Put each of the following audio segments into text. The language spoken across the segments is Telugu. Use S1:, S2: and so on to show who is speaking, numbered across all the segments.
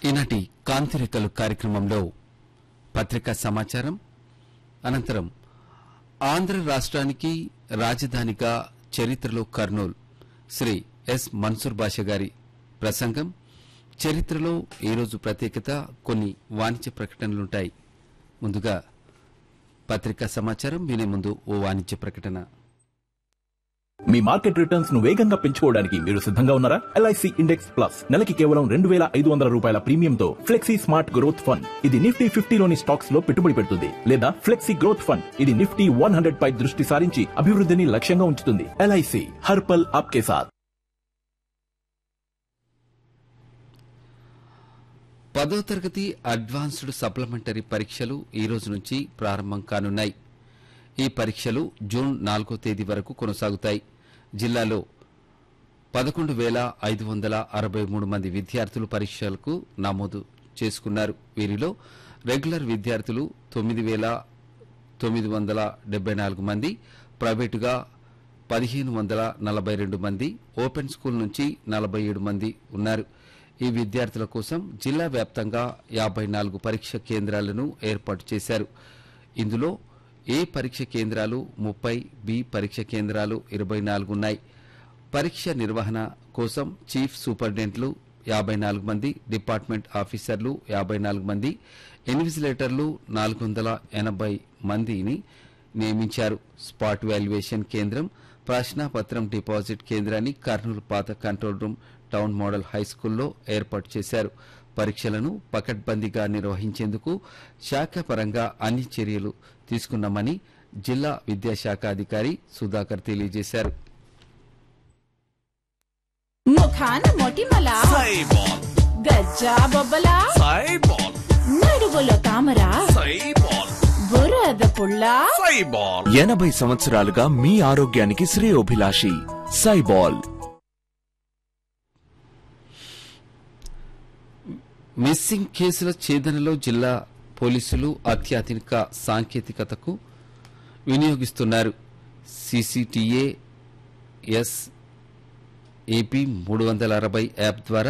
S1: ఈనాటి కాంతిరేఖలు కార్యక్రమంలో పత్రికా సమాచారం అనంతరం ఆంధ్ర రాష్ట్రానికి రాజధానిగా చరిత్రలో కర్నూల్ శ్రీ ఎస్ మన్సూర్ బాషా గారి ప్రసంగం చరిత్రలో ఈరోజు ప్రత్యేకత కొన్ని వాణిజ్య ప్రకటనలుంటాయి ముందుగా పత్రికా సమాచారం వినే ముందు ఓ వాణిజ్య ప్రకటన
S2: మీ మార్కెట్ రిటర్న్స్ ను వేగంగా పెంచుకోవడానికి మీరు సిద్ధంగా ఉన్నారా ఎల్ఐసి ఇండెక్స్ ప్లస్ నెలకి కేవలం రెండు వేల ఐదు వందల రూపాయల ప్రీమియంతో ఫ్లెక్సీ స్మార్ట్ గ్రోత్ ఫండ్ ఇది నిఫ్టీ ఫిఫ్టీలోని స్టాక్స్ లో పెట్టుబడి పెడుతుంది లేదా ఫ్లెక్సీ గ్రోత్ ఫండ్ ఇది నిఫ్టీ వన్ హండ్రెడ్ పై దృష్టి సారించి అభివృద్ధిని లక్ష్యంగా ఉంచుతుంది ఎల్ఐసి హర్పల్ ఆప్కే సాథ్
S1: పదో తరగతి అడ్వాన్స్డ్ సప్లిమెంటరీ పరీక్షలు ఈ రోజు నుంచి ప్రారంభం కానున్నాయి ఈ పరీక్షలు జూన్ నాలుగో తేదీ వరకు కొనసాగుతాయి జిల్లాలో పదకొండు వేల ఐదు వందల అరవై మూడు మంది విద్యార్థులు పరీక్షలకు నమోదు చేసుకున్నారు వీరిలో రెగ్యులర్ విద్యార్థులు తొమ్మిది వేల తొమ్మిది వందల డెబ్బై నాలుగు మంది ప్రైవేటుగా పదిహేను వందల నలభై రెండు మంది ఓపెన్ స్కూల్ నుంచి నలభై ఏడు మంది ఉన్నారు ఈ విద్యార్థుల కోసం జిల్లా వ్యాప్తంగా యాబై నాలుగు పరీక్ష కేంద్రాలను ఏర్పాటు చేశారు ఇందులో ఏ పరీక్ష కేంద్రాలు ముప్పై బి పరీక్ష కేంద్రాలు ఇరవై నాలుగు ఉన్నాయి పరీక్ష నిర్వహణ కోసం చీఫ్ సూపరింటెండెంట్లు యాబై నాలుగు మంది డిపార్ట్మెంట్ ఆఫీసర్లు యాబై నాలుగు మంది ఇన్విజిలేటర్లు నాలుగు వందల ఎనభై మందిని నియమించారు స్పాట్ వాల్యుయేషన్ కేంద్రం ప్రశ్నాపత్రం డిపాజిట్ కేంద్రాన్ని కర్నూలు పాత కంట్రోల్ రూమ్ టౌన్ మోడల్ హైస్కూల్లో ఏర్పాటు చేశారు పరీక్షలను పకడ్బందీగా నిర్వహించేందుకు శాఖపరంగా అన్ని చర్యలు తీసుకున్నామని జిల్లా విద్యాశాఖ అధికారి సుధాకర్ తెలియజేశారు
S3: ముఖాన మొటిమల
S4: సైబాల్
S3: గజ్జా బొబ్బల
S4: సైబాల్
S3: నడువులో తామర
S4: సైబాల్
S3: బురద పుల్ల
S4: సైబాల్
S5: ఎనభై సంవత్సరాలుగా మీ ఆరోగ్యానికి శ్రేయోభిలాషి సైబాల్
S1: మిస్సింగ్ కేసుల ఛేదనలో జిల్లా పోలీసులు అత్యాధునిక సాంకేతికతకు వినియోగిస్తున్నారు సీసీటీఏ ఎస్ ఏపీ మూడు వందల అరవై యాప్ ద్వారా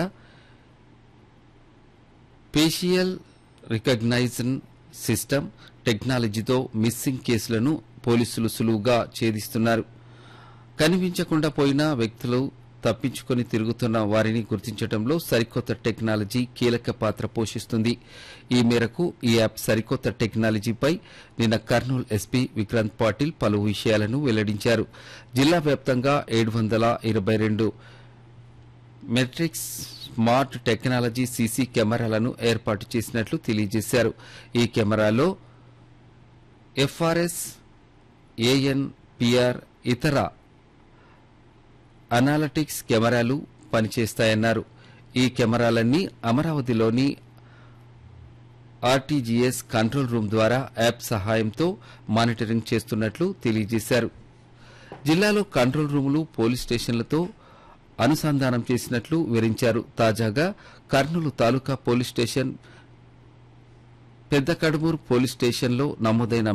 S1: ఫేషియల్ రికగ్నైజన్ సిస్టమ్ టెక్నాలజీతో మిస్సింగ్ కేసులను పోలీసులు సులువుగా ఛేదిస్తున్నారు కనిపించకుండా పోయిన వ్యక్తులు తప్పించుకొని తిరుగుతున్న వారిని గుర్తించడంలో సరికొత్త టెక్నాలజీ కీలక పాత్ర పోషిస్తుంది ఈ మేరకు ఈ యాప్ సరికొత్త టెక్నాలజీపై నిన్న కర్నూలు ఎస్పీ విక్రాంత్ పాటిల్ పలు విషయాలను వెల్లడించారు జిల్లా వ్యాప్తంగా ఏడు వందల ఇరవై రెండు మెట్రిక్స్ స్మార్ట్ టెక్నాలజీ సీసీ కెమెరాలను ఏర్పాటు చేసినట్లు తెలియజేశారు ఈ కెమెరాలో ఎఫ్ఆర్ఎస్ ఏఎన్పిఆర్ ఇతర అనాలటిక్స్ కెమెరాలు పనిచేస్తాయన్నారు ఈ కెమెరాలన్నీ అమరావతిలోని ఆర్టీజీఎస్ కంట్రోల్ రూమ్ ద్వారా యాప్ సహాయంతో మానిటరింగ్ చేస్తున్నట్లు తెలియజేశారు జిల్లాలో కంట్రోల్ రూములు పోలీస్ స్టేషన్లతో అనుసంధానం చేసినట్లు వివరించారు తాజాగా కర్నూలు తాలూకా పోలీస్ స్టేషన్ పెద్ద కడుమూరు పోలీస్ స్టేషన్లో నమోదైన